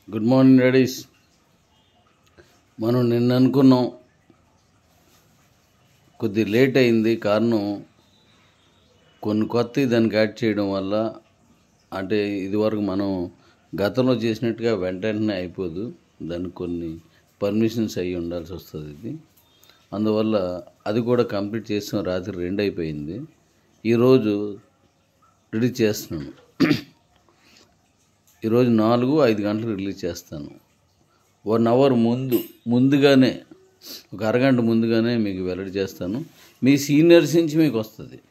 good morning ladies మనం నిన్న అనుకున్నాం కొద్ది లేట్ అయింది కారణం కొన్ని కొత్త దానికి యాడ్ చేయడం వల్ల అంటే ఇదివరకు మనం గతంలో చేసినట్టుగా వెంటనే అయిపోదు దానికి కొన్ని పర్మిషన్స్ అయ్యి ఉండాల్సి వస్తుంది ఇది అందువల్ల అది కూడా కంప్లీట్ చేసాం రాత్రి రెండు అయిపోయింది ఈరోజు రెడీ చేస్తున్నాను ఈరోజు నాలుగు ఐదు గంటలకు రిలీజ్ చేస్తాను వన్ అవర్ ముందు ముందుగానే ఒక అరగంట ముందుగానే మీకు వెల్లడి చేస్తాను మీ సీనియర్స్ నుంచి మీకు వస్తుంది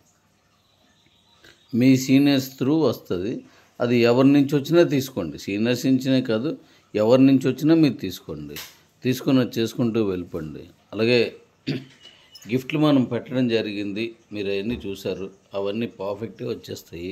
మీ సీనియర్స్ త్రూ వస్తుంది అది ఎవరి నుంచి వచ్చినా తీసుకోండి సీనియర్స్ నుంచినే కాదు ఎవరి నుంచి వచ్చినా మీరు తీసుకోండి తీసుకొని వచ్చి చేసుకుంటూ వెళ్ళిపోండి అలాగే గిఫ్ట్లు మనం పెట్టడం జరిగింది మీరు అవన్నీ చూశారు అవన్నీ పర్ఫెక్ట్గా వచ్చేస్తాయి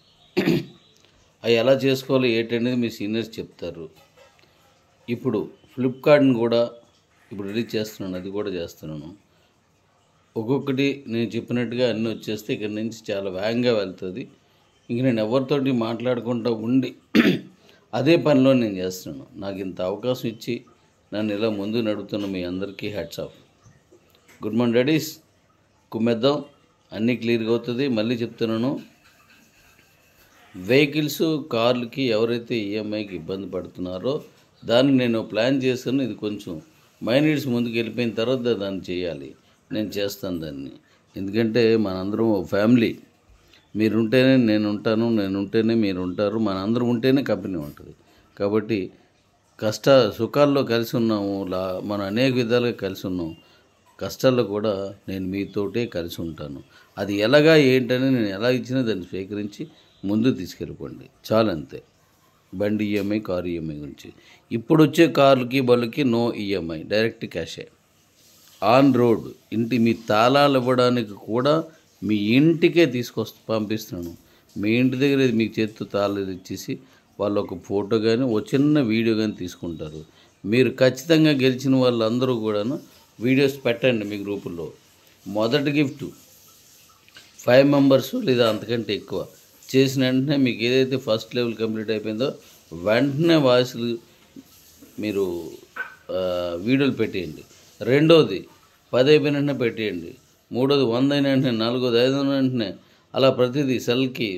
అవి ఎలా చేసుకోవాలి ఏంటనేది మీ సీనియర్స్ చెప్తారు ఇప్పుడు ఫ్లిప్కార్ట్ని కూడా ఇప్పుడు రిలీజ్ చేస్తున్నాను అది కూడా చేస్తున్నాను ఒక్కొక్కటి నేను చెప్పినట్టుగా అన్నీ వచ్చేస్తే ఇక్కడ నుంచి చాలా వేగంగా వెళ్తుంది ఇంక నేను ఎవరితోటి మాట్లాడుకుంటూ ఉండి అదే పనిలో నేను చేస్తున్నాను నాకు ఇంత అవకాశం ఇచ్చి నన్ను ఇలా ముందు నడుపుతున్న మీ అందరికీ hats off good morning daddies కుమ్మేద్దాం అన్నీ క్లియర్గా అవుతుంది మళ్ళీ చెప్తున్నాను వెహికల్స్ కార్లకి ఎవరైతే ఈఎంఐకి ఇబ్బంది పడుతున్నారో దాన్ని నేను ప్లాన్ చేశాను ఇది కొంచెం మైనీడ్స్ ముందుకు వెళ్ళిపోయిన తర్వాత దాన్ని చేయాలి నేను చేస్తాను దాన్ని ఎందుకంటే మనందరం ఓ ఫ్యామిలీ మీరుంటేనే నేను ఉంటాను నేను ఉంటేనే మీరు ఉంటారు మనందరం ఉంటేనే కంపెనీ ఉంటుంది కాబట్టి కష్ట సుఖాల్లో కలిసి ఉన్నాము లా మనం అనేక విధాలుగా కలిసి ఉన్నాం కష్టాల్లో కూడా నేను మీతోటే కలిసి ఉంటాను అది ఎలాగా ఏంటని నేను ఎలా ఇచ్చినా దాన్ని స్వీకరించి ముందు తీసుకెళ్ళిపోండి చాలంతే బండి ఈఎంఐ కారు ఈఎంఐ గురించి ఇప్పుడు వచ్చే కార్లకి బళ్ళకి నో ఈఎంఐ డైరెక్ట్ క్యాషే ఆన్ రోడ్ ఇంటి మీ తాళాలు ఇవ్వడానికి కూడా మీ ఇంటికే తీసుకొస్తా పంపిస్తున్నాను మీ ఇంటి దగ్గర మీకు చేతితో తాళాలు ఇచ్చేసి వాళ్ళు ఒక ఫోటో కానీ ఒక చిన్న వీడియో కానీ తీసుకుంటారు మీరు ఖచ్చితంగా గెలిచిన వాళ్ళందరూ కూడాను వీడియోస్ పెట్టండి మీ గ్రూపుల్లో మొదటి గిఫ్ట్ ఫైవ్ మెంబర్స్ లేదా అంతకంటే ఎక్కువ చేసిన వెంటనే మీకు ఏదైతే ఫస్ట్ లెవెల్ కంప్లీట్ అయిపోయిందో వెంటనే వాయిస్లు మీరు ఆ, వీడియోలు పెట్టేయండి రెండోది పది అయిపోయిన వెంటనే పెట్టేయండి మూడోది వంద అయిన వెంటనే నాలుగోది ఐదు అయిన వెంటనే అలా ప్రతిదీ సెల్కి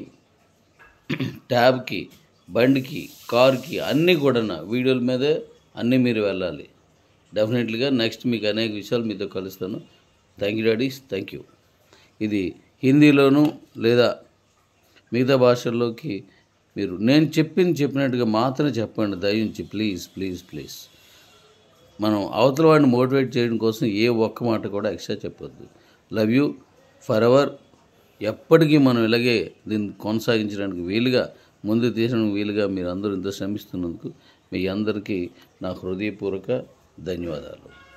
ట్యాబ్కి బండికి కార్కి అన్నీ కూడా వీడియోల మీదే అన్నీ మీరు వెళ్ళాలి డెఫినెట్లీగా నెక్స్ట్ మీకు అనేక విషయాలు మీతో కలుస్తాను thank you daddies thank you ఇది హిందీలోను లేదా మిగతా భాషల్లోకి మీరు నేను చెప్పింది చెప్పినట్టుగా మాత్రమే చెప్పండి దయించి ప్లీజ్ ప్లీజ్ ప్లీజ్ మనం అవతల వాడిని మోటివేట్ చేయడం కోసం ఏ ఒక్క మాట కూడా ఎక్స్ట్రా చెప్పొద్దు లవ్ యూ ఫర్ ఎవర్ ఎప్పటికీ మనం ఇలాగే దీన్ని కొనసాగించడానికి వీలుగా ముందు తీసడానికి వీలుగా మీరు అందరూ ఇంత శ్రమిస్తున్నందుకు మీ అందరికీ నా హృదయపూర్వక ధన్యవాదాలు